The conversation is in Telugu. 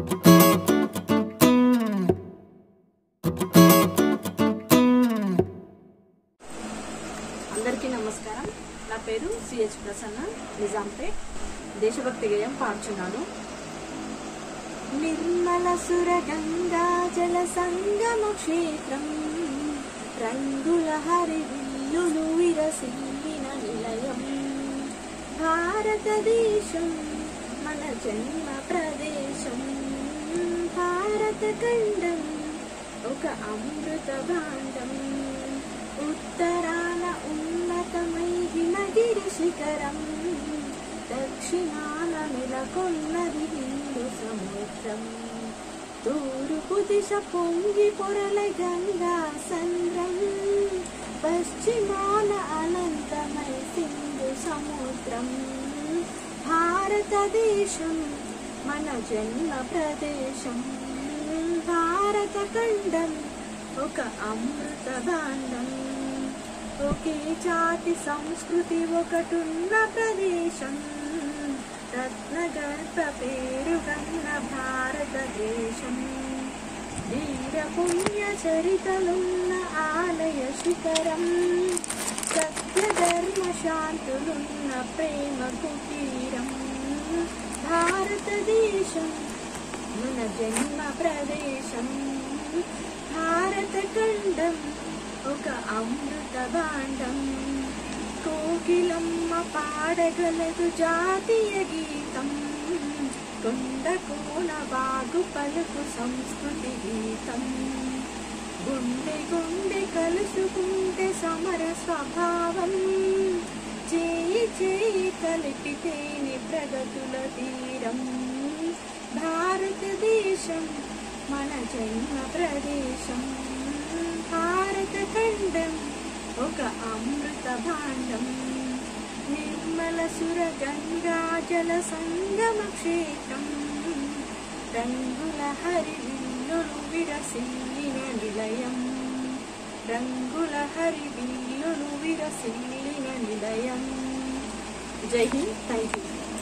అందరికీ నమస్కారం నా పేరు సిహెచ్ ప్రసన్న నిజాంపేట్ దేశభక్తి గేయం పాడుచున్నాను నిర్మల సుర గంగా జల సంగమ క్షేత్రం రంగుల హరివిల్లులు విరసిల్లిన నిలయం భారతదేశం మన జన్మ ప్రదేశం భారత ఖండం ఒక అమృత భాండం ఉత్తరాన ఉన్నతమై హిమగిరి శిఖరం దక్షిణాన నెలకొన్నది హిందూ సముద్రం తూర్పు దిశ పొంగి పొరల గంగా సంద్రం పశ్చిమాన అనంతమై సింధు సముద్రం భారతదేశం మన జన్మ ప్రదేశం భారత ఖండం ఒక అమృత భాండం ఒకే జాతి సంస్కృతి ఒకటున్న ప్రదేశం రత్నగర్భ పేరుగన్న భారతదేశం వీర పుణ్య చరితలున్న ఆలయ శిఖరం సత్య ధర్మ శాంతులున్న ప్రేమ కుటీరం భారతదేశం మన జన్మ ప్రదేశం భారత ఖండం ఒక అమృత భాండం కోకిలమ్మ పాడగలదు జాతీయ గీతం కొండ కోన బాగు పలుకు సంస్కృతి గీతం గుండె గుండె కలుసుకుంటే సమర స్వభావం చేయి చేయి కలిపితేని ప్రగతుల తీరం భారతదేశం మన జన్మ ప్రదేశం భారత ఖండం ఒక అమృత భాండం నిర్మల సుర గంగా జల సంగమ క్షేత్రం రంగుల హరివిల్లులు విరసిల్లిన నిలయం రంగుల హరివిల్లులు విరసిల్లిన నిలయం జై హింద్ థ్యాంక్ యూ